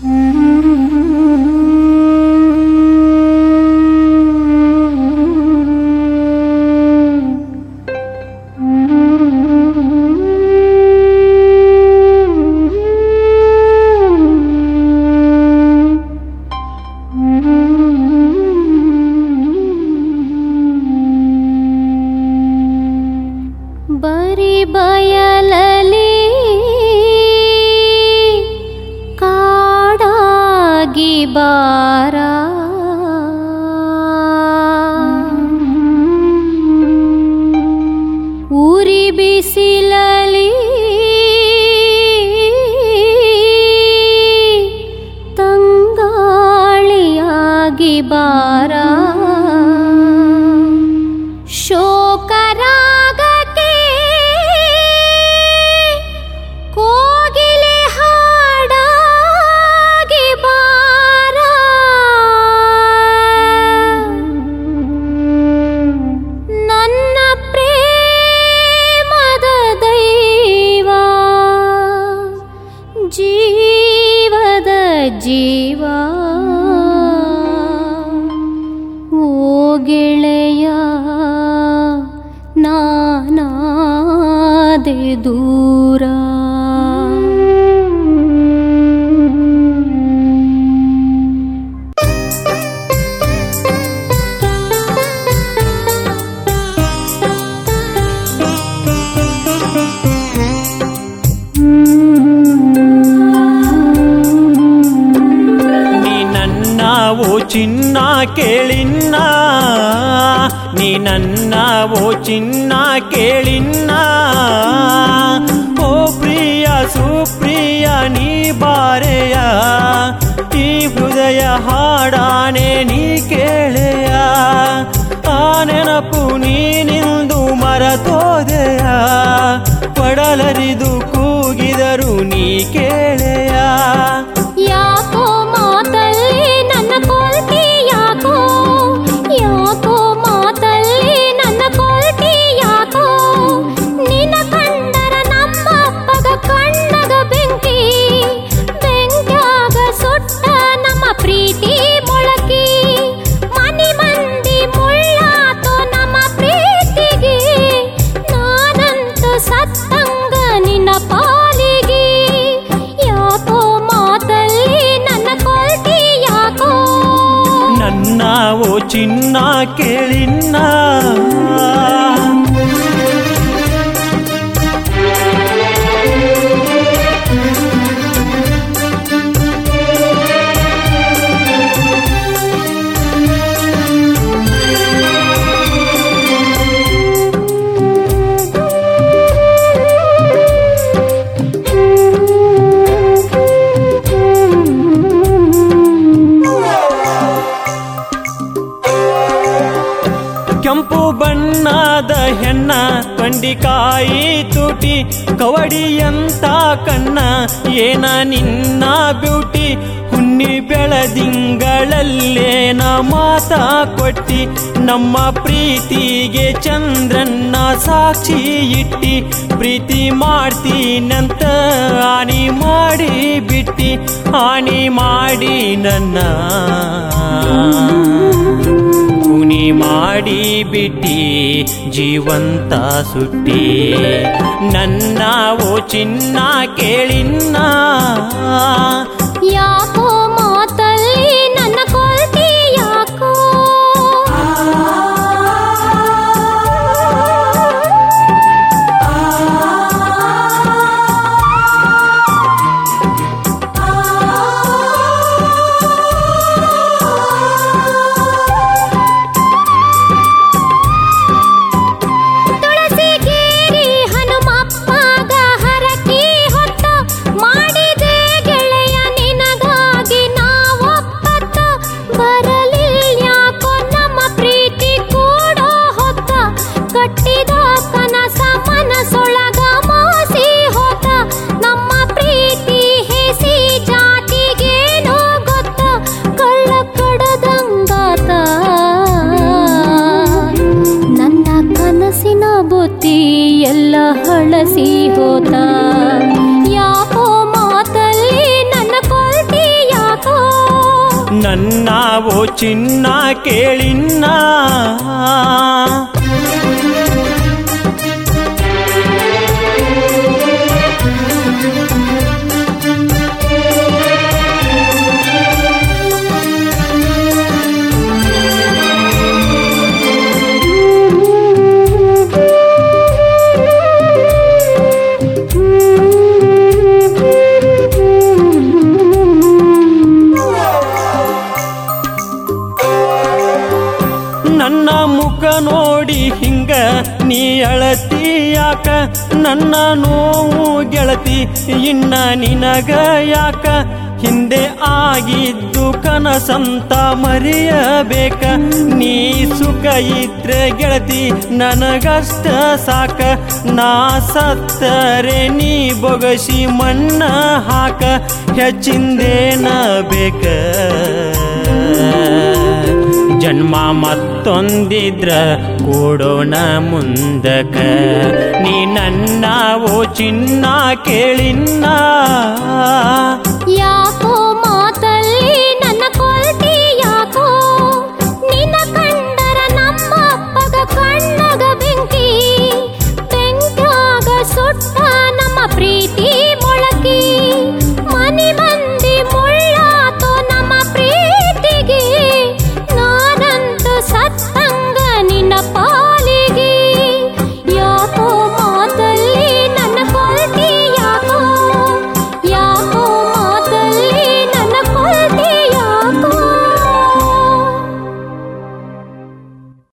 ಬರಿ ಬಯಲಲಿ ಕಾಡಾಗಿ ಬಾರ ಉರಿ ಬಿಸಿಲಲಿ ತಂಗಾಳಿಯಾಗಿ ಬಾರ ಶೋಕರಾಗಕ್ಕೆ ಕೋಗಿಲೆ ಹಾಡಾಗಿ ಬಾರ ನನ್ನ ಪ್ರೇಮದ ದೈವ ಜೀವದ ಜೀವ ಓ ಗೆಳೆಯ ನಾನಾದೆ ದೂರ ನೀ ನನ್ನ ಓ ಚಿನ್ನ ಕೇಳಿನ್ನ ನೀ ನನ್ನ ಓ ಚಿನ್ನ ಕೇಳಿನ್ನ ಓ ಪ್ರಿಯ ಸುಪ್ರಿಯ ನೀ ಬಾರೆಯ ಈ ಹೃದಯ ಹಾಡಾನೆ ನೀ ಕೇಳೆಯ ಆ ನೆನಪು ನೀನಿಂದು ಮರತೋದೆಯ ಪಡಲರಿದು ಕೂಗಿದರು ನೀ ಕೇಳೆಯ ಯಾಕೋ ಮಾತಲ್ಲಿ ನನ್ನ ಕೊಲ್ತಿ ಯಾಕೋ ಯಾಕೋ ಮಾತಲ್ಲಿ ನನ್ನ ಕೊಲ್ತಿ ಯಾಕೋ ನಿನ್ನ ಕಂಡರ ನಮ್ಮ ಅಪ್ಪಗ ಕಣ್ಣಗ ಬೆಂಕಿ ಬೆಂಕ್ಯಾಗ ಸುಟ್ಟ ನಮ್ಮ ಪ್ರೀತಿ ಮೊಳಕಿ ಮನಿ ಮಂದಿ ಮುಳ್ಳಾತೋ ನಮ್ಮ ಪ್ರೀತಿಗೆ ನಾನಂತ ಸತ್ತಂಗ ನಿನ್ನ ಪಾಲಿಗೆ ಯಾಕೋ ಮಾತಲ್ಲಿ ನನ್ನ ಕೊಲ್ತಿ ಯಾಕೋ ನನ್ನ ಓ ಚಿನ್ನ ಕೇಳಿನ್ನ ಕೆಂಪು ಬಣ್ಣದ ಹೆಣ್ಣ ಕಂಡಿಕಾಯಿ ತುಟಿ ಕವಡಿಯಂತ ಕಣ್ಣ ಏನ ನಿನ್ನ ಬ್ಯೂಟಿ ಹುಣ್ಣಿ ಬೆಳದಿಂಗಳಲ್ಲೇನ ಮಾತ ಕೊಟ್ಟಿ ನಮ್ಮ ಪ್ರೀತಿಗೆ ಚಂದ್ರನ್ನ ಸಾಕ್ಷಿ ಇಟ್ಟಿ ಪ್ರೀತಿ ಮಾಡ್ತೀನಂತ ಆಣಿ ಮಾಡಿ ಬಿಟ್ಟಿ ಆಣಿ ಮಾಡಿ ನನ್ನ ಕುಣಿ ಮಾಡಿ ಬಿಟ್ಟಿ ಜೀವಂತ ಸುಟ್ಟಿ ನನ್ನ ಓ ಚಿನ್ನ ಕೇಳಿನ್ನ ಯಾಕೋ ಮಾತಲ್ಲಿ ನನ್ನ ಕೊಲ್ತಿ ಯಾಕೋ ತುಳಸಿ ಕೇರಿ ಹನುಮಪ್ಪಗ ಹರಕಿ ಹೊತ್ತ ಮಾಡಿದೆ ನನ್ನ ಓ ಚಿನ್ನ ಕೇಳಿನ್ನ ನನ್ನ ಮುಖ ನೋಡಿ ಹಿಂಗ ನೀ ಅಳತಿ ಯಾಕ ನನ್ನ ನೋವು ಗೆಳತಿ ಇನ್ನ ನಿನಗ ಯಾಕ ಹಿಂದೆ ಆಗಿದ್ದು ಕನಸಂತ ಮರೆಯಬೇಕ ನೀ ಸುಖ ಇದ್ರೆ ಗೆಳತಿ ನನಗಷ್ಟ ಸಾಕ ನಾ ಸತ್ತರೆ ನೀ ಬೊಗಸಿ ಮಣ್ಣ ಹಾಕ ಹೆಚ್ಚಿಂದೇನ ಬೇಕ ಜನ್ಮ ಮತ್ತೊಂದಿದ್ರ ಕೂಡೋಣ ಮುಂದಕ ನೀ ನನ್ನ ಓ ಚಿನ್ನ ಕೇಳಿನ್ನ